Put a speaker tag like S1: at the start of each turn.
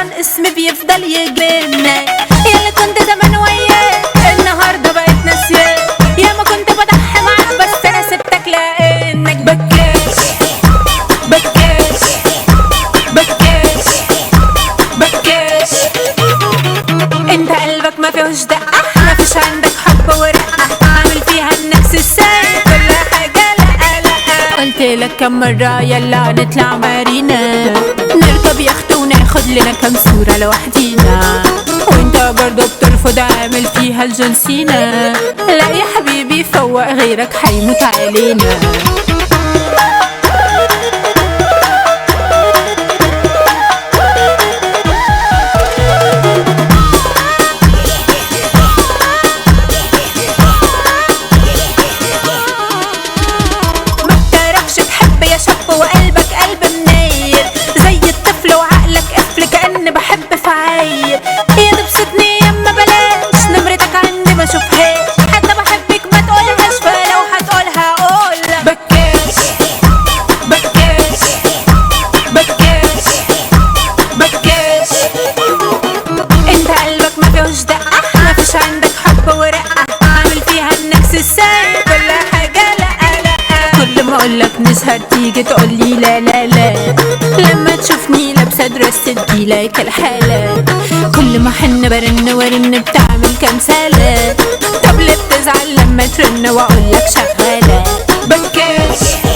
S1: اسمي بيفضل يجرنك يا اللي كنت زمان وياك النهارده بقيت ناسياك يا ما كنت بضحي معاك بس انا سبتك لانك بكاش بكاش بكاش بكاش انت قلبك ما فيهوش دقة ما فيش عندك حب ورقة عامل فيها انك سساي كل حاجة لا لا قلت لك كم مرة يلا نطلع مارينا نركب يخت وناخد لنا كام صورة لوحدينا وانت برضه بترفض عامل فيها الجون سينا لا يا حبيبي فوق غيرك هيموت علينا ما بتعرفش تحب يا شاب وقلبك قلب منير زي الطفل وعقلك قفل كأن بحب فعاير هي تبسطني يما بلاش نمرتك عندي ما اشوفهاش حتى بحبك ما تقولهاش فلو هتقولها قول بكاش بكاش بكاش بكاش انت قلبك ما فيهوش دقة ما فيش عندك حب ورقة عامل فيها انك سساي كل حاجة لا لا كل ما اقولك نسهر تيجي تقولي لا لا لا لما تشوفني لابسة درس تجيلك الحالة كل ما حن برن ورن بتعمل كنسالة طب ليه بتزعل لما ترن واقولك شغالة بكاش